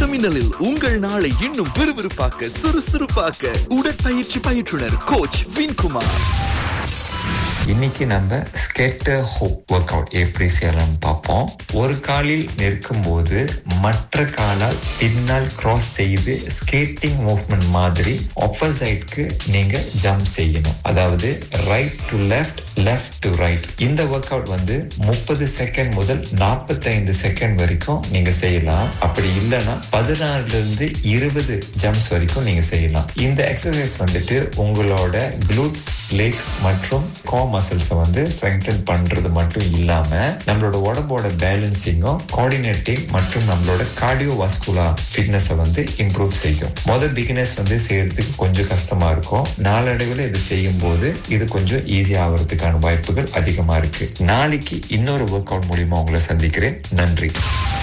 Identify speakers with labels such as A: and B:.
A: வளமின்னலில் உங்கள் நாளை இன்னும் விறுவிறுப்பாக்க சுறுசுறுப்பாக்க உடற்பயிற்சி பயிற்றுனர் கோச் வின்குமார்
B: இன்னைக்கு நம்ம ஸ்கேட்டர் ஹோப் ஒர்க் அவுட் எப்படி செய்யலாம்னு பார்ப்போம் ஒரு காலில் நிற்கும் போது மற்ற காலால் பின்னால் கிராஸ் செய்து ஸ்கேட்டிங் மூவ்மெண்ட் மாதிரி ஆப்போசைட்க்கு நீங்க ஜம்ப் செய்யணும் அதாவது right to left left to right இந்த ஒர்க் அவுட் வந்து முப்பது செகண்ட் முதல் நாற்பத்தைந்து செகண்ட் வரைக்கும் நீங்க செய்யலாம் அப்படி இல்லைன்னா பதினாறுல இருந்து இருபது ஜம்ப்ஸ் வரைக்கும் நீங்க செய்யலாம் இந்த எக்ஸசைஸ் வந்துட்டு உங்களோட குளூட்ஸ் லெக்ஸ் மற்றும் கோ மசில்ஸை வந்து ஸ்ட்ரெங்தன் பண்றது மட்டும் இல்லாம நம்மளோட உடம்போட பேலன்சிங்கும் கோஆர்டினேட்டிங் மற்றும் நம்மளோட கார்டியோ வாஸ்குலர் ஃபிட்னஸை வந்து இம்ப்ரூவ் செய்யும் முதல் பிகினர்ஸ் வந்து செய்யறதுக்கு கொஞ்சம் கஷ்டமா இருக்கும் நாளடைவில் இது செய்யும் போது இது கொஞ்சம் ஈஸியா ஆகிறதுக்கான வாய்ப்புகள் அதிகமா இருக்கு நாளைக்கு இன்னொரு ஒர்க் அவுட் மூலியமா உங்களை சந்திக்கிறேன் நன்றி